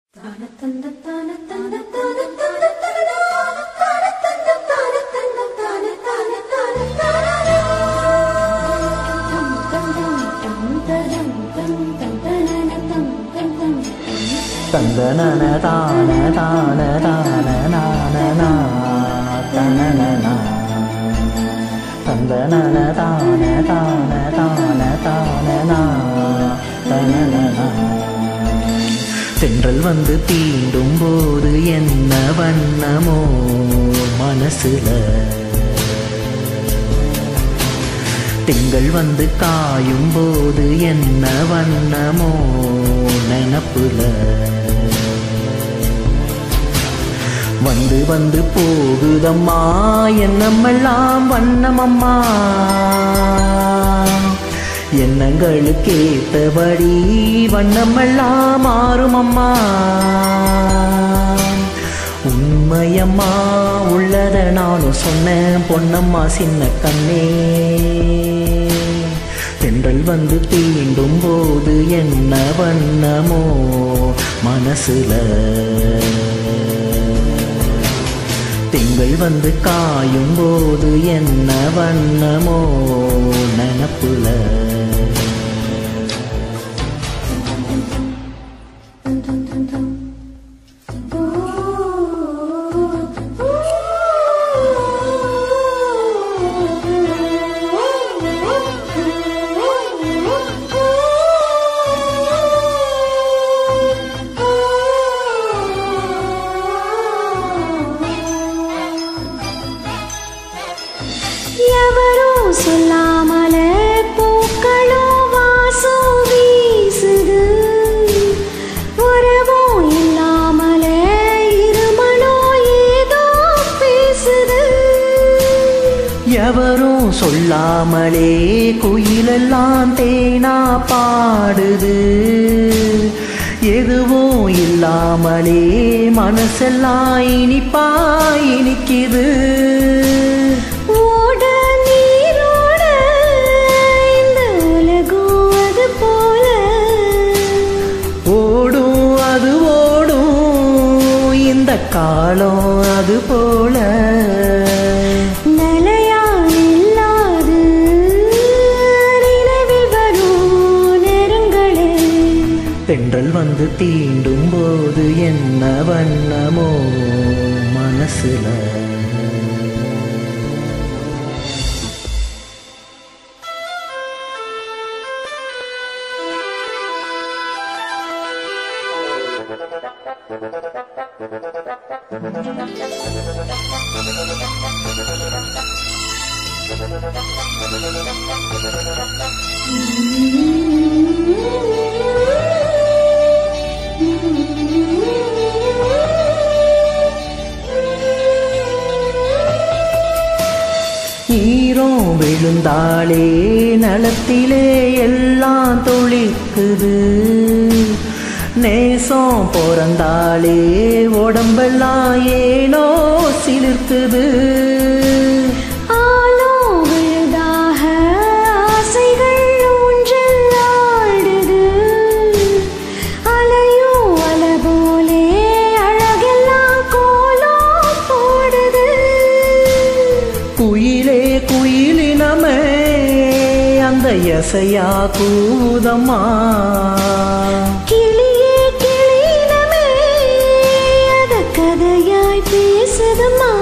தந்தனன தான தான தான நான நா தனனனா தந்தனன தான தான தான தான நா தனனனா தென்றல் வந்து தீண்டும் போது என்ன வண்ணமோ மனசுல திங்கள் வந்து காயும் போது என்ன வண்ணமோ நினப்புல வந்து வந்து போகுதம்மா எண்ணமெல்லாம் வண்ணமம்மா எண்ணங்களுக்கு ஏத்தபடி வண்ணமெல்லாம் மாறுமம்மா உண்மையம்மா உள்ளத நானும் சொன்னேன் பொன்னம்மா சின்ன கண்ணே தென்றல் வந்து தீண்டும் போது என்ன வண்ணமோ மனசுல திங்கள் வந்து காயும் போது என்ன வண்ணமோ நினப்புல எவரோ சொல்லாமலே பூக்களோ வாசம் வீசுது உறவோ இல்லாமலே இருமனோ ஏதோ பேசுது எவரும் சொல்லாமலே குயிலெல்லாம் தேனா பாடுது எதுவும் இல்லாமலே மனசெல்லாம் இனிப்பா இனிக்குது ஓட நீரோட இந்த உலகம் அது போல ஓடும் அது ஓடும் இந்த காலம் அது போல நிலையா இல்லாது நினைவில் வரும் நேரங்களே தென்றல் வந்து தீண்டும் போது என்ன வண்ணமோ மனசுல ஈரம் விழுந்தாலே நலத்திலே எல்லாம் தொழிக்குது நேசம் பிறந்தாலே உடம்பெல்லாம் ஏனோ சிலிர்க்குது ஆலோ விழுதாக ஆசைகள் ஊஞ்சல் ஆடுது அலையும் அலை போலே அழகெல்லாம் கோலம் போடுது குயிலே குயிலினமே அந்த எசையா கூதம்மா கிளியே கிளியினமே அத கதையாய் பேசுதம்மா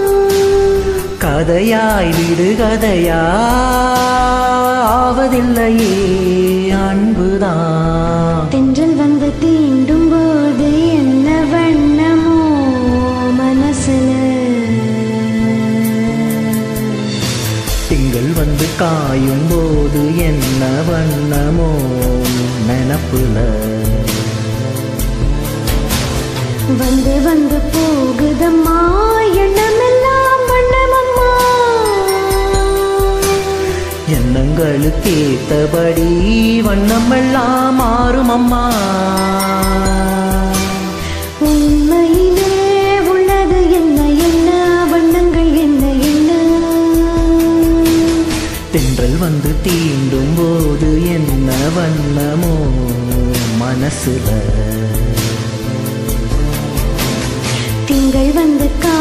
கதையாய் விடு கதையா ஆவதில்லையே அன்புதான் தென்றல் வந்து தீண்டும் போது என்ன வண்ணமோ மனசுல திங்கள் வந்து காயும் போது என்ன வண்ணமோ நினப்புல வந்து வந்து போகுதம்மா எண்ணமெல்லாம் வண்ணமம்மா எண்ணங்களுக்கு ஏத்தபடி வண்ணமெல்லாம் மாறும் அம்மா உண்மையிலே உள்ளது என்ன என்ன வண்ணங்கள் என்ன என்ன தென்றல் வந்து தீண்டும் போது என்ன வண்ணமோ மனசுல திங்கள் வந்து கா